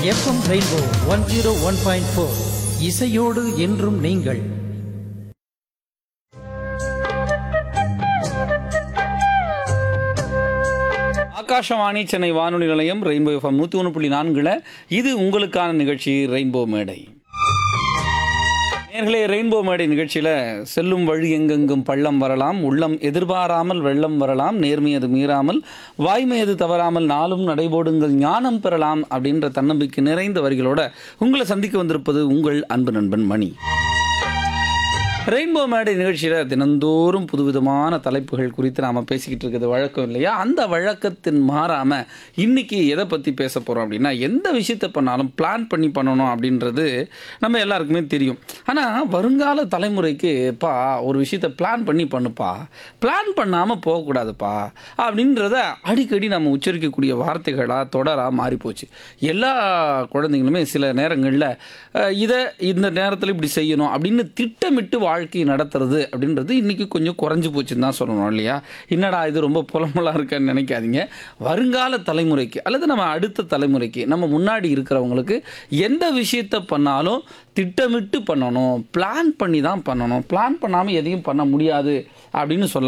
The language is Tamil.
FM rainbow one zero one point four இசையோடு என்றும் நீங்கள் ஆகாஷவாணி சென்னை வானொலி நிலையம் ரெயின்போ எஃப்எம் நூற்றி ஒன்று புள்ளி நான்கில் இது உங்களுக்கான நிகழ்ச்சி ரெயின்போ மேடை நேர்களே ரெயின்போ மேடை நிகழ்ச்சியில் செல்லும் வழி எங்கெங்கும் பள்ளம் வரலாம் உள்ளம் எதிர்பாராமல் வெள்ளம் வரலாம் நேர்மை அது மீறாமல் வாய்மை அது தவறாமல் நாளும் நடைபோடுங்கள் ஞானம் பெறலாம் அப்படின்ற தன்னம்பிக்கை நிறைந்த வரிகளோட உங்களை சந்திக்க வந்திருப்பது உங்கள் அன்பு நண்பன் மணி ரெயின்போ மேடை நிகழ்ச்சியில் தினந்தோறும் புதுவிதமான தலைப்புகள் குறித்து நாம் பேசிக்கிட்டு இருக்கிறது வழக்கம் இல்லையா அந்த வழக்கத்தின் மாறாமல் இன்னைக்கு எதை பற்றி பேச போகிறோம் அப்படின்னா எந்த விஷயத்தை பண்ணாலும் பிளான் பண்ணி பண்ணணும் அப்படின்றது நம்ம எல்லாருக்குமே தெரியும் ஆனால் வருங்கால தலைமுறைக்கு பா ஒரு விஷயத்தை பிளான் பண்ணி பண்ணுப்பா பிளான் பண்ணாமல் போகக்கூடாதுப்பா அப்படின்றத அடிக்கடி நம்ம உச்சரிக்கக்கூடிய வார்த்தைகளாக தொடராக மாறிப்போச்சு எல்லா குழந்தைங்களுமே சில நேரங்களில் இதை இந்த நேரத்தில் இப்படி செய்யணும் அப்படின்னு திட்டமிட்டு வாழ்க்கை நடத்துறது அப்படின்றது இன்றைக்கி கொஞ்சம் குறைஞ்சி போச்சுன்னு தான் சொல்லணும் இல்லையா என்னடா இது ரொம்ப புலம்பலாக இருக்கன்னு நினைக்காதீங்க வருங்கால தலைமுறைக்கு அல்லது நம்ம அடுத்த தலைமுறைக்கு நம்ம முன்னாடி இருக்கிறவங்களுக்கு எந்த விஷயத்தை பண்ணாலும் திட்டமிட்டு பண்ணணும் பிளான் பண்ணி தான் பண்ணணும் பிளான் பண்ணாமல் எதையும் பண்ண முடியாது அப்படின்னு சொல்லலாம்